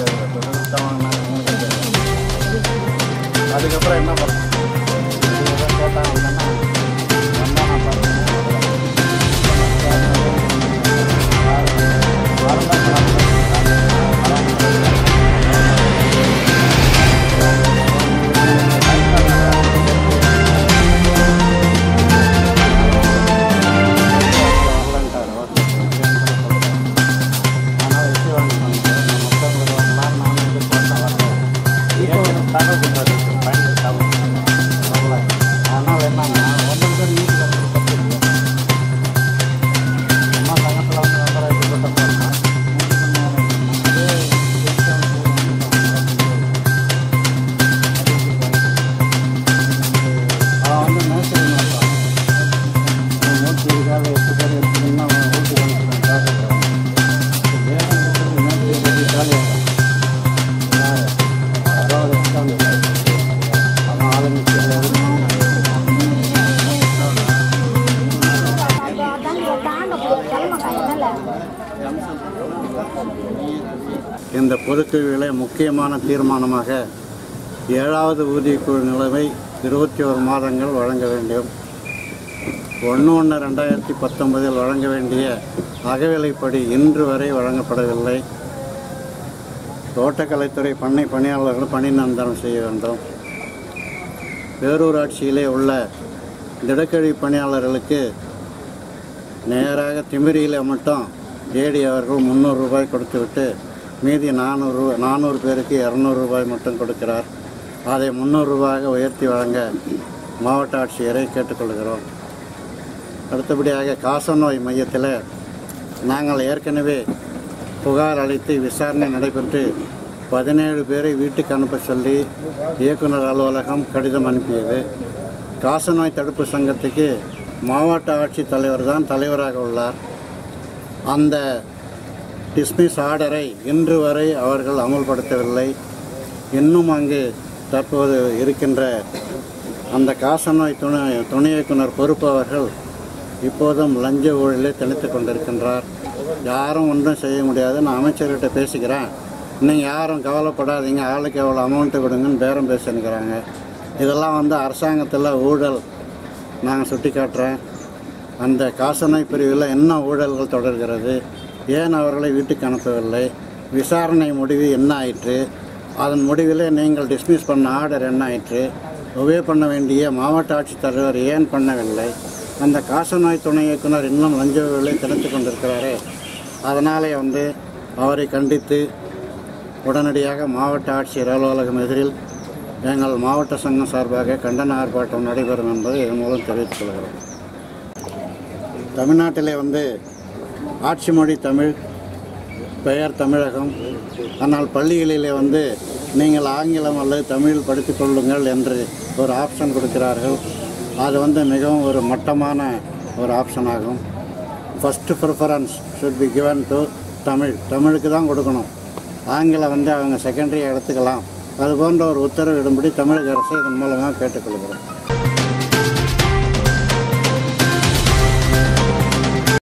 தெரியல சுத்தமாக அதுக்கப்புறம் என்ன பண்ண கேட்டால் வந்தேன்னா வந்தா நான் பார்த்துக்கிறேன். ஆனால் என்னன்னா ஒன்றுக்கு நீட்டு கட்டுறது அம்மா சங்கத்தில் வந்து நம்பர் எடுத்துக்கிட்ட அவன் வந்து மேய்ச்சல் நடத்தான் நூற்றி இருக்காது எட்டு பேர் எடுத்துக்கணும்னா அவன் ஊட்டி வந்துடுறான் ஜாக்கிரதை வேகம் மேய்ச்சல் ஜாலியாக யார் அதாவது உட்காந்து அவன் ஆளுங்க இந்த பொதுக்குழுவிலே முக்கியமான தீர்மானமாக ஏழாவது ஊதியக்குழு நிலைமை இருபத்தி ஒரு மாதங்கள் வழங்க வேண்டும் ஒன்று ஒன்று ரெண்டாயிரத்தி பத்தொன்பதில் வழங்க வேண்டிய அகவிலைப்படி இன்று வரை வழங்கப்படவில்லை தோட்டக்கலைத்துறை பண்ணை பணியாளர்கள் பணி நிரந்தரம் செய்ய வேண்டும் பேரூராட்சியிலே உள்ள திடக்கழிவு பணியாளர்களுக்கு நேராக திமிரியில் மட்டும் ஏடி அவர்கள் முந்நூறு ரூபாய் கொடுத்துவிட்டு மீதி நானூறு நானூறு பேருக்கு இரநூறு ரூபாய் மட்டும் கொடுக்கிறார் அதை முந்நூறு ரூபாயாக உயர்த்தி வழங்க மாவட்ட ஆட்சியரை கேட்டுக்கொள்கிறோம் அடுத்தபடியாக காசநோய் மையத்தில் நாங்கள் ஏற்கனவே புகார் அளித்து விசாரணை நடைபெற்று பதினேழு பேரை வீட்டுக்கு அனுப்ப சொல்லி இயக்குனர் அலுவலகம் கடிதம் அனுப்பியது காசநோய் தடுப்பு சங்கத்துக்கு மாவட்ட ஆட்சித்தலைவர் தான் தலைவராக உள்ளார் அந்த டிஸ்மிஸ் ஆர்டரை இன்று வரை அவர்கள் அமல்படுத்தவில்லை இன்னும் அங்கு தற்போது இருக்கின்ற அந்த காசநோய் துணை துணை இயக்குனர் பொறுப்பு அவர்கள் இப்போதும் லஞ்ச ஊழலை திணித்து கொண்டிருக்கின்றார் யாரும் ஒன்றும் செய்ய முடியாது நான் அமைச்சர்கிட்ட பேசிக்கிறேன் நீங்கள் யாரும் கவலைப்படாதீங்க ஆளுக்கு எவ்வளோ அமௌண்ட்டு கொடுங்கன்னு பேரம் பேசினுக்கிறாங்க இதெல்லாம் வந்து அரசாங்கத்தில் ஊழல் நாங்கள் சுட்டி காட்டுறேன் அந்த காசநோய் பிரிவில் என்ன ஊழல்கள் தொடர்கிறது ஏன் அவர்களை வீட்டுக்கு அனுப்பவில்லை விசாரணை முடிவு என்ன ஆயிற்று அதன் முடிவில் நீங்கள் டிஸ்மிஸ் பண்ண ஆர்டர் என்ன ஆயிற்று ஒவே பண்ண வேண்டிய மாவட்ட ஆட்சித்தலைவர் ஏன் பண்ணவில்லை அந்த காசநோய் துணை இயக்குனர் இன்னும் லஞ்ச ஊழலை திறத்து கொண்டிருக்கிறாரே அதனாலே வந்து அவரை கண்டித்து உடனடியாக மாவட்ட ஆட்சியர் அலுவலகம் எதிரில் எங்கள் மாவட்ட சங்கம் சார்பாக கண்டன ஆர்ப்பாட்டம் நடைபெறும் என்பதை இதன் மூலம் தெரிவித்துக் கொள்கிறோம் தமிழ்நாட்டிலே வந்து ஆட்சி மொழி தமிழ் பெயர் தமிழகம் ஆனால் பள்ளிகளிலே வந்து நீங்கள் ஆங்கிலம் அல்லது தமிழ் படித்துக் கொள்ளுங்கள் என்று ஒரு ஆப்ஷன் கொடுக்கிறார்கள் அது வந்து மிகவும் ஒரு மட்டமான ஒரு ஆப்ஷன் ஆகும் first preference should be given to Tamil தமிழுக்கு தான் கொடுக்கணும் ஆங்கிலம் வந்து அவங்க செகண்டரியாக எடுத்துக்கலாம் அது போன்ற ஒரு உத்தரவு இடும்படி தமிழக அரசு இதன் மூலமாக கேட்டுக்கொள்கிறோம்